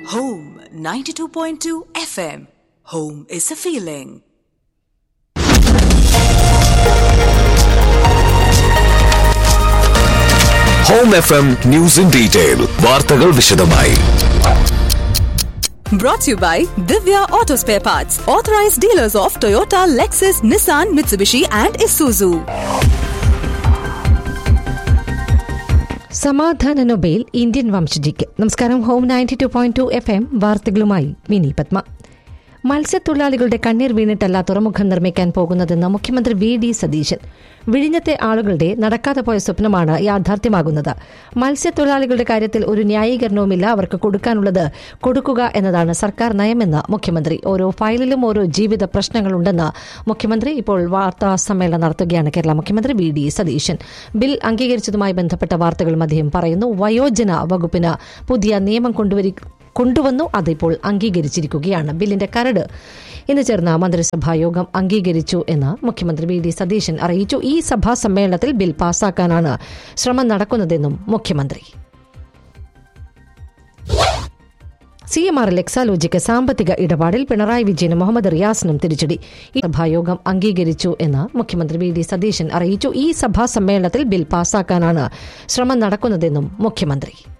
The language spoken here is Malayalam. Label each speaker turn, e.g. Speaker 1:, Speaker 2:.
Speaker 1: Home 92.2 FM. Home is a feeling.
Speaker 2: Home F M news in detail വാർത്തകൾ വിശദമായി
Speaker 1: Brought to you by Divya Auto Spare Parts, authorized dealers of Toyota, Lexus, Nissan, Mitsubishi, and Isuzu.
Speaker 3: സമാധാന നൊബേൽ ഇന്ത്യൻ വംശജിക്ക് നമസ്കാരം home ninety two point two F M വാർത്തകളുമായി മിനി പത്മ മത്സ്യത്തൊഴിലാളികളുടെ കണ്ണീർ വീണിട്ടല്ല തുറമുഖം നിർമ്മിക്കാൻ പോകുന്നതെന്ന് മുഖ്യമന്ത്രി വി ഡി സതീശൻ വിഴിഞ്ഞത്തെ ആളുകളുടെ നടക്കാതെ പോയ സ്വപ്നമാണ് യാഥാർത്ഥ്യമാകുന്നത് മത്സ്യത്തൊഴിലാളികളുടെ കാര്യത്തിൽ ഒരു ന്യായീകരണവുമില്ല അവർക്ക് കൊടുക്കാനുള്ളത് കൊടുക്കുക എന്നതാണ് സർക്കാർ നയമെന്ന് മുഖ്യമന്ത്രി ഓരോ ഫയലിലും ഓരോ ജീവിത പ്രശ്നങ്ങളുണ്ടെന്ന് മുഖ്യമന്ത്രി ഇപ്പോൾ വാർത്താ സമ്മേളനം നടത്തുകയാണ് കേരള മുഖ്യമന്ത്രി വി ഡി സതീശൻ ബിൽ അംഗീകരിച്ചതുമായി ബന്ധപ്പെട്ട വാർത്തകളും അദ്ദേഹം പറയുന്നു വയോജന വകുപ്പിന് പുതിയ നിയമം കൊണ്ടുവരി കൊണ്ടുവന്നു അതിപ്പോൾ അംഗീകരിച്ചിരിക്കുകയാണ് ബില്ലിന്റെ കരട് ഇന്ന് ചേർന്ന മന്ത്രിസഭാ യോഗം അംഗീകരിച്ചു എന്ന് മുഖ്യമന്ത്രി വി ഡി സതീശൻ അറിയിച്ചു ഈ സഭാ സമ്മേളനത്തിൽ ബിൽ പാസാക്കാനാണ് ശ്രമം നടക്കുന്നതെന്നും മുഖ്യമന്ത്രി സി എം ആർ എക്സാലോജിക്ക് സാമ്പത്തിക ഇടപാടിൽ പിണറായി വിജയനും മുഹമ്മദ് റിയാസിനും തിരിച്ചടി ഈ സഭായോഗം അംഗീകരിച്ചു എന്ന് മുഖ്യമന്ത്രി വി ഡി സതീശൻ അറിയിച്ചു ഈ സഭാ സമ്മേളനത്തിൽ ബിൽ പാസാക്കാനാണ് ശ്രമം നടക്കുന്നതെന്നും മുഖ്യമന്ത്രി